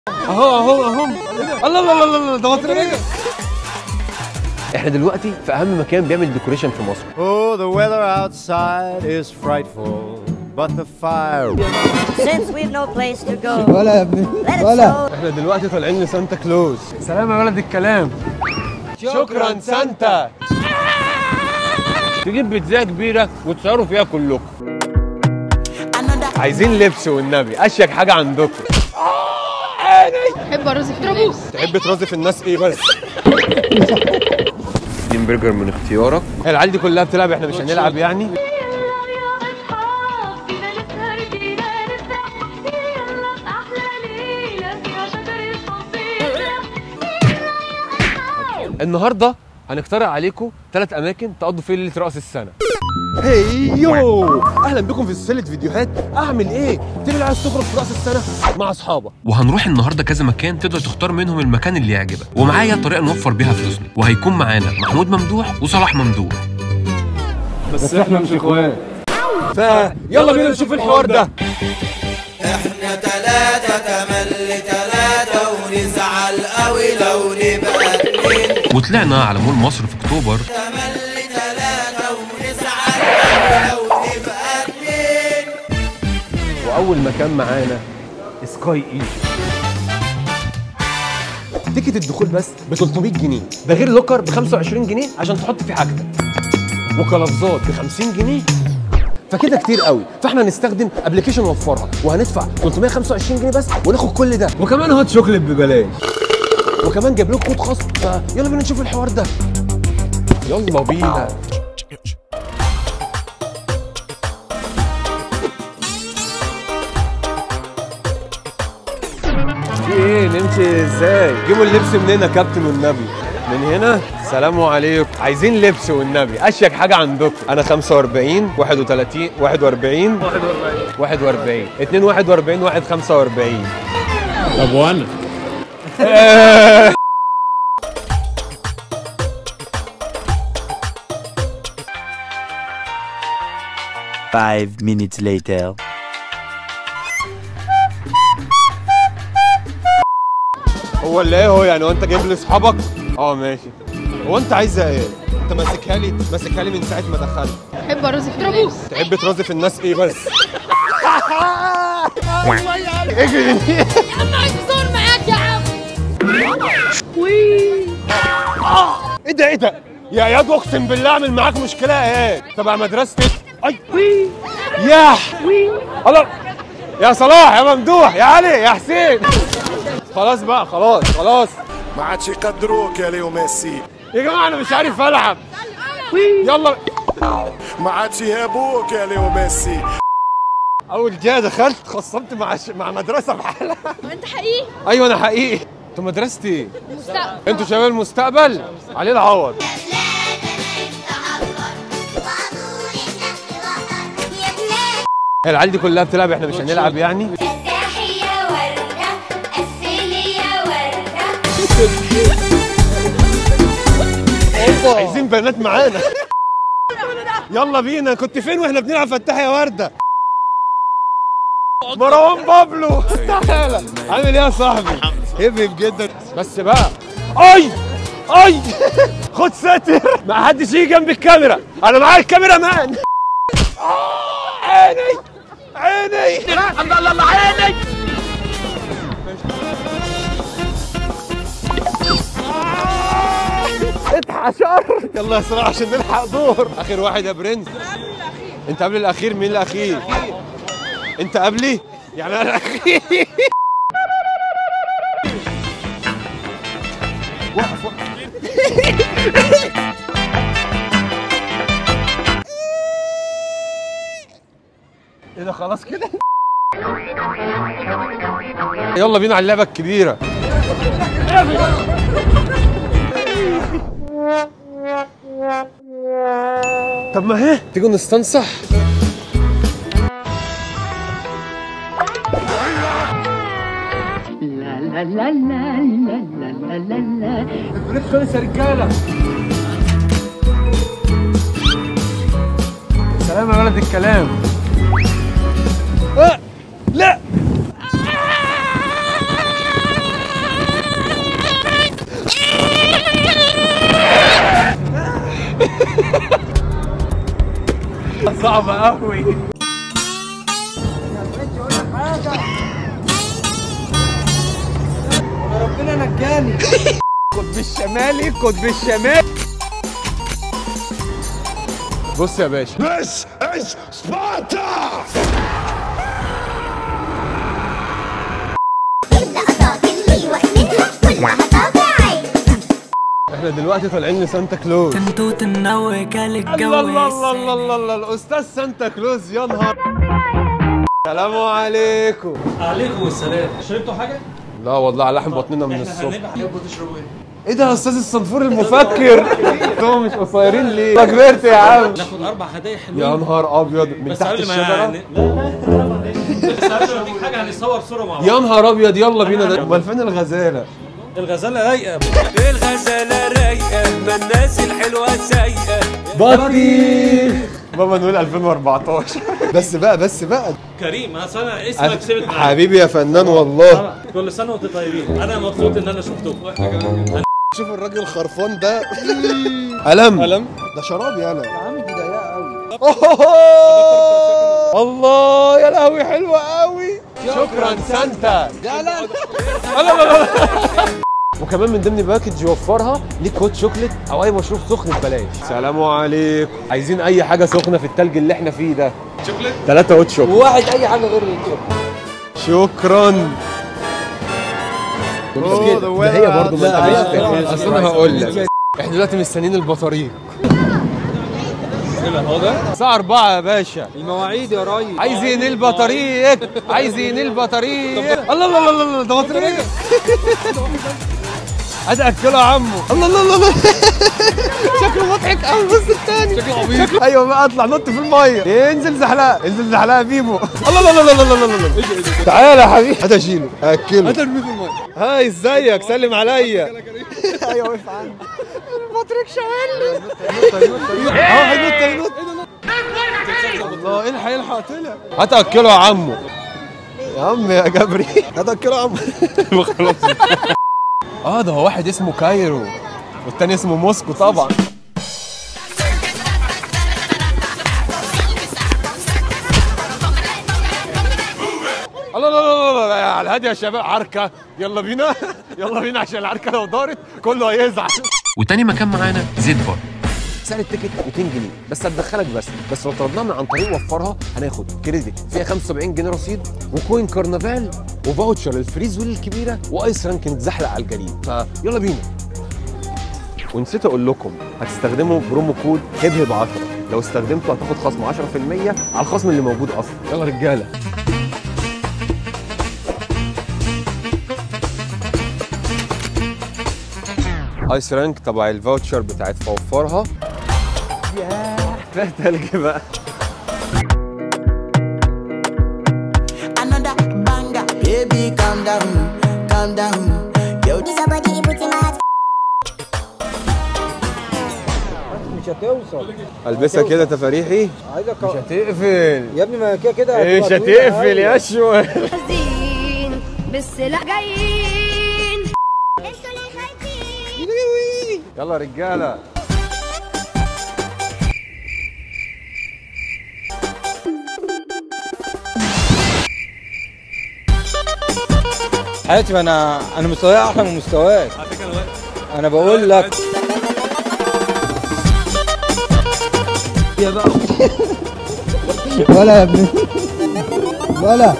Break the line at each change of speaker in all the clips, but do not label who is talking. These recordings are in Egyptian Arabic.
اهو اهو اهو الله الله الله الله ده مصر ايه احنا دلوقتي في اهم مكان بيعمل ديكوريشن في مصر
Oh, the weather outside is frightful, but the fire.
Since we've no place to go,
ولا يا ابني
let it
ولا
snow.
احنا دلوقتي طالعين لسانتا كلوز سلام يا ولد الكلام شكرا سانتا تجيب بيتزا كبيره وتصوروا فيها كلكم عايزين لبس والنبي اشيك حاجه عندكم
بحب ارز في الناس
تحب ترازف الناس ايه بس اتنين برجر من اختيارك العيال دي كلها بتلعب احنا مش هنلعب يعني النهارده هنقترح عليكم ثلاث اماكن تقضوا فيه ليله راس السنه هي يو اهلا بكم في سلسله فيديوهات اعمل ايه تبقى عايز تخرج في راس السنه مع اصحابك
وهنروح النهارده كذا مكان تقدر تختار منهم المكان اللي يعجبك ومعايا طريقه نوفر بيها فلوسنا وهيكون معانا محمود ممدوح وصلاح ممدوح
بس احنا مش اخوات فيلا بينا نشوف الحوار ده
احنا تلاتة تملي تلاتة ونزعل قوي لو نبقى اتنين
وطلعنا على مول مصر في اكتوبر
تملي تلاتة ونزعل قوي لو نبقى اتنين
واول مكان معانا سكاي ايجي تيكت الدخول بس ب 300 جنيه ده غير لوكر ب 25 جنيه عشان تحط فيه حاجتك وكلفظات ب 50 جنيه فكده كتير قوي فاحنا هنستخدم ابلكيشن نوفرها وهندفع 325 جنيه بس وناخد كل ده وكمان هوت شوكليت ببلاش وكمان جايب لكم كود خاص فيلا بينا نشوف الحوار ده يلا بينا في ايه نمشي ازاي جيبوا اللبس منين يا كابتن والنبي من هنا سلام عليكم عايزين لبس والنبي اشيك حاجه عندكم انا 45 31 41 41 2 41 1 45
طب وانا
Five minutes later.
هو اللي ايه هو يعني هو انت جايب لي اصحابك اه ماشي هو انت عايزه ايه انت ماسكها لي ماسكها لي من ساعه ما دخلت
بحب ارز في الناس
تحب ترازف الناس ايه بس اجري
عايز اصور معاك يا عم
ايه ده ايه ده يا اياد اقسم بالله اعمل معاك مشكله يا اياد تبع مدرستك اي يا الله يا صلاح يا ممدوح يا علي يا حسين خلاص بقى خلاص خلاص
ما عادش يقدروك يا ليو ميسي
يا جماعه انا مش عارف العب يلا
ما عادش يهابوك يا ليو ميسي
اول جاي دخلت خصمت مع ش... مع مدرسه بحالها
انت حقيقي
ايوه انا حقيقي انتوا مدرستي ايه؟
مستقبل
انتوا شباب المستقبل عليه العوض العيال دي كلها بتلعب احنا مش هنلعب يعني
تحية وردة قفلي يا وردة
عايزين بنات معانا يلا بينا كنت فين واحنا بنلعب فتح يا ورده مروان بابلو تعالى عامل ايه يا صاحبي هبل جدا بس بقى اي اي خد ساتر ما حدش يجي جنب الكاميرا انا معايا الكاميرا مان آه، عيني عيني الله الله الله عيني اتحشر يلا يا صلاح عشان نلحق دور اخر واحد يا برنس انت قبل الاخير مين الاخير انت قبلي يعني انا الاخير وقف وقف ايه ده خلاص كده يلا بينا على اللعبه الكبيره طب ما هي تيجوا نستنصح البنات خلص يا رجاله سلام يا ولد الكلام آه، لا صعبة قوي
ربنا نجاني
القطب الشمالي القطب الشمالي بص يا باشا
This is Sparta!
لقطات اللي واخدينها كلها طبيعي
احنا دلوقتي طالعين لسانتا كلوز
تنتوت النوى كل
الله الله الله الله الله الله الاستاذ سانتا كلوز يا نهار السلام عليكم
عليكم السلام شربتوا حاجه؟
لا والله على لحم بطننا من الصبح
تحبوا تشربوا ايه؟
ايه ده يا استاذ الصنفور المفكر انتوا مش قصيرين ليه ما كبرت يا عم
ناخد اربع هدايا حلوين
يا نهار ابيض من
بس
تحت
قبل ما
الشجره
لا لا بس قبل ما نديك حاجه هنصور صوره مع بعض
يا نهار ابيض يلا بينا ده امال فين الغزاله
الغزاله رايقه
الغزالة رايقة ما الناس الحلوة سايقة
بطيخ بابا نقول 2014 بس بقى بس بقى
كريم اصل انا اسمك ثابت معايا
حبيبي يا فنان والله
كل سنه وانتم طيبين انا مبسوط ان انا شفتكم واحنا كمان
شوف الراجل الخرفان ده قلم
قلم
ده شراب يالا يا عم دي ضيقه قوي الله يا لهوي حلوه قوي شكرا سانتا لا لا لا وكمان من ضمن باكج يوفرها ليك هوت شوكليت او اي مشروب سخن ببلاش سلام عليكم عايزين اي حاجه سخنه في التلج اللي احنا فيه ده شوكليت ثلاثه هوت شوكليت
وواحد اي حاجه غير الشوكليت
شكرا ده هي برضه ما انت مش اصل انا هقول لك احنا دلوقتي مستنيين البطاريق
هو ده
الساعة 4 يا باشا
المواعيد يا ريس
عايزين البطاريق عايزين البطاريق الله الله الله الله الله ده بطاريق عايز اكله يا عمو الله الله الله الله شكله مضحك قوي بص التاني شكله عبيط ايوه بقى اطلع نط في الميه انزل زحلقه انزل زحلقه يا بيبو الله الله الله الله الله الله الله تعالى يا حبيبي هات اشيله اكله هات ارميه في الميه هاي ازيك سلم عليا ايوه وقف عندي البطريق شغال اه هينط هينط الله الحق الحق طلع هات اكله يا عمو يا عم يا جبري هات اكله يا عمو خلاص اه ده هو واحد اسمه كايرو والتاني اسمه موسكو طبعا الله لا لا لا لا على الهادي يا شباب عركه يلا بينا يلا بينا عشان العركه لو دارت كله هيزعل
وتاني مكان معانا زيت بار
سعر التيكت 200 جنيه بس هتدخلك بس بس لو طلبناها من عن طريق وفرها هناخد كريدت فيها 75 جنيه رصيد وكوين كرنفال وفاوتشر الفريز ويل الكبيره وايس رانك نتزحلق على الجليد فيلا بينا ونسيت اقول لكم هتستخدموا برومو كود هبهب 10 لو استخدمته هتاخد خصم 10% على الخصم اللي موجود اصلا يلا رجاله ايس رانك تبع الفاوتشر بتاعت فوفرها ياه كفايه تلج بقى
Another banger. Baby, calm down, calm down. Yo,
This a body put in my
مش هتوصل
البسها كده تفاريحي
عايزك
مش هتقفل
يا ابني ما كده كده
ايش
هتبقى طويلة
هتقفل
أوي.
يا شوي
زين بالسلاح جايين
انتوا اللي خايفين
يلا رجاله
حياتي انا انا مستواي احلى من مستواك على فكره انا بقول لك ولا يا ابني ولا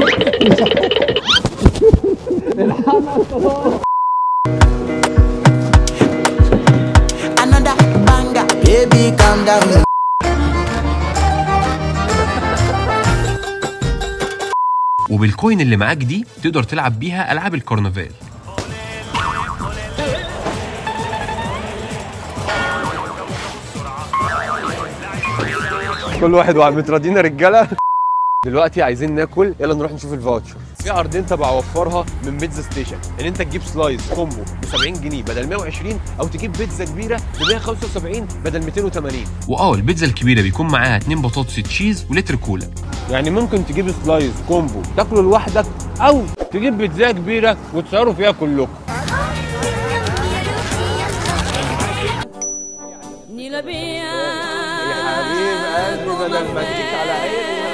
another banger. Baby, calm down.
وبالكوين اللي معاك دي تقدر تلعب بيها العاب الكرنفال
كل واحد وعم متراضيين يا رجاله دلوقتي عايزين ناكل يلا نروح نشوف الفاوتشر في عرضين تبع وفرها من بيتزا ستيشن ان انت تجيب سلايس كومبو ب 70 جنيه بدل 120 او تجيب بيتزا كبيره ب 175 بدل 280
واه البيتزا الكبيره بيكون معاها اتنين بطاطس تشيز ولتر كولا
يعني ممكن تجيب سلايس كومبو تاكله لوحدك او تجيب بيتزا كبيره وتسعروا فيها كلكم
نيلا بيا
حبيب قلبي
بدل ما اديك على عيني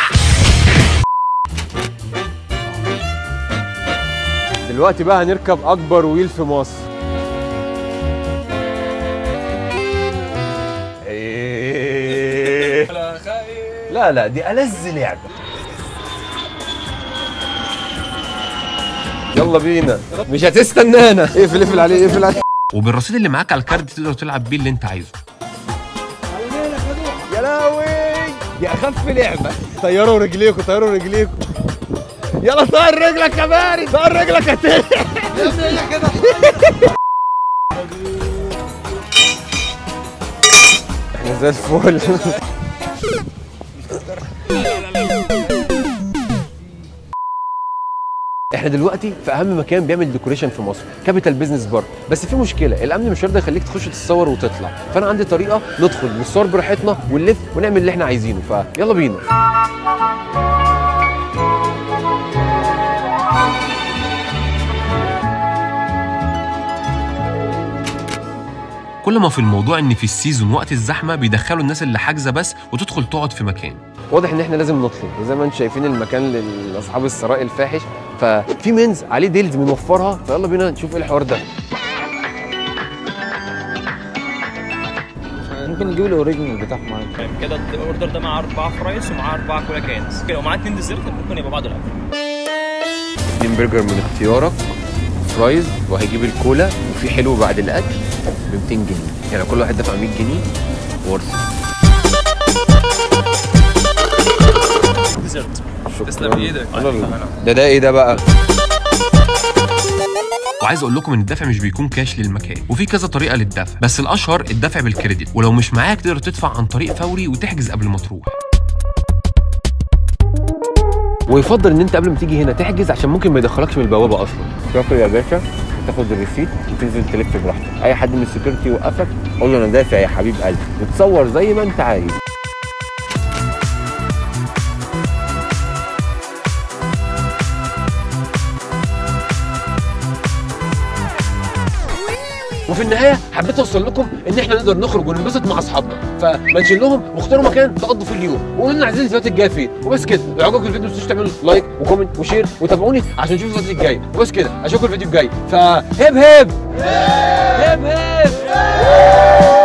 دلوقتي بقى هنركب اكبر ويل في مصر إيه. لا لا دي ألذ لعبة يلا بينا مش هتستنانا اقفل اقفل عليه اقفل عليه
وبالرصيد اللي معاك على الكارد تقدر تلعب بيه اللي انت عايزه
يا لهوي دي اخف لعبه طيروا رجليكم طيروا رجليكم يلا طير رجلك يا باري طير رجلك يا تاني احنا زي الفل احنا دلوقتي في اهم مكان بيعمل ديكوريشن في مصر كابيتال بيزنس بارك بس في مشكله الامن مش هيرضى يخليك تخش تتصور وتطلع فانا عندي طريقه ندخل نتصور براحتنا ونلف ونعمل اللي احنا عايزينه فيلا بينا
كل ما في الموضوع ان في السيزون وقت الزحمه بيدخلوا الناس اللي حاجزه بس وتدخل تقعد في مكان
واضح ان احنا لازم نطلب وزي ما انتم شايفين المكان لاصحاب الثراء الفاحش ففي منز عليه ديلز بنوفرها فيلا بينا نشوف ايه الحوار ده
ممكن نجيب الاوريجنال بتاعهم معانا
كده الاوردر ده مع اربعه فرايز ومعاه اربعه كولا كانز كده ومعاه اتنين ديزرت ممكن يبقى بعض الاكل
اتنين برجر من اختيارك فرايز وهيجيب الكولا وفي حلو بعد الاكل ب 200 جنيه يعني كل واحد دفع 100 جنيه ورث
ديزرت
شكرا
تسلم ايدك
ده ده ايه ده بقى
وعايز اقول لكم ان الدفع مش بيكون كاش للمكان وفي كذا طريقه للدفع بس الاشهر الدفع بالكريدت ولو مش معاك تقدر تدفع عن طريق فوري وتحجز قبل ما تروح
ويفضل ان انت قبل ما تيجي هنا تحجز عشان ممكن ما يدخلكش من البوابه اصلا تاكل يا باشا تاخد الريسيت وتنزل تلف براحتك اي حد من السكيورتي يوقفك قول له انا دافع يا حبيب قلبي وتصور زي ما انت عايز وفي النهايه حبيت اوصل لكم ان احنا نقدر نخرج وننبسط مع اصحابنا فما لهم واختاروا مكان تقضوا فيه اليوم وقولوا لنا عايزين الفيديوهات الجايه فين وبس كده لو عجبكم الفيديو ما تنسوش تعملوا لايك وكومنت وشير وتابعوني عشان نشوف الفيديوهات الجايه وبس كده اشوفكم الفيديو الجاي فهب هب هب هب